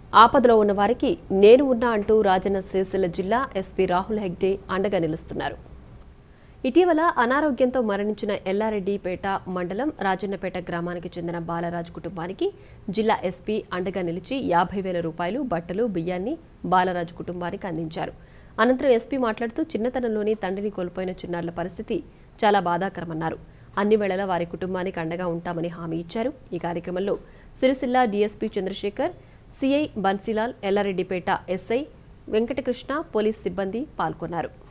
ఆపదలో ఉన్న వారికి నేను ఉన్నా అంటూ రాజన్న సిరిసిల్ల జిల్లా ఎస్పీ రాహుల్ హెగ్డే అండగా నిలుస్తున్నారు ఇటీవల అనారోగ్యంతో మరణించిన ఎల్లారెడ్డిపేట మండలం రాజన్నపేట గ్రామానికి చెందిన బాలరాజ్ కుటుంబానికి జిల్లా ఎస్పీ అండగా నిలిచి యాభై వేల రూపాయలు బట్టలు బియ్యాన్ని బాలరాజు కుటుంబానికి అందించారు అనంతరం ఎస్పీ మాట్లాడుతూ చిన్నతనంలోని తండ్రిని కోల్పోయిన చిన్నారుల పరిస్థితి చాలా బాధాకరమన్నారు అన్ని వేళలా వారి కుటుంబానికి అండగా ఉంటామని హామీ ఇచ్చారు ఈ కార్యక్రమంలో Sircilla DSP Chandrasekhar CI Bansilal Yellareddypet SI Venkatakrishna police సిబ్బంది పాల్గొన్నారు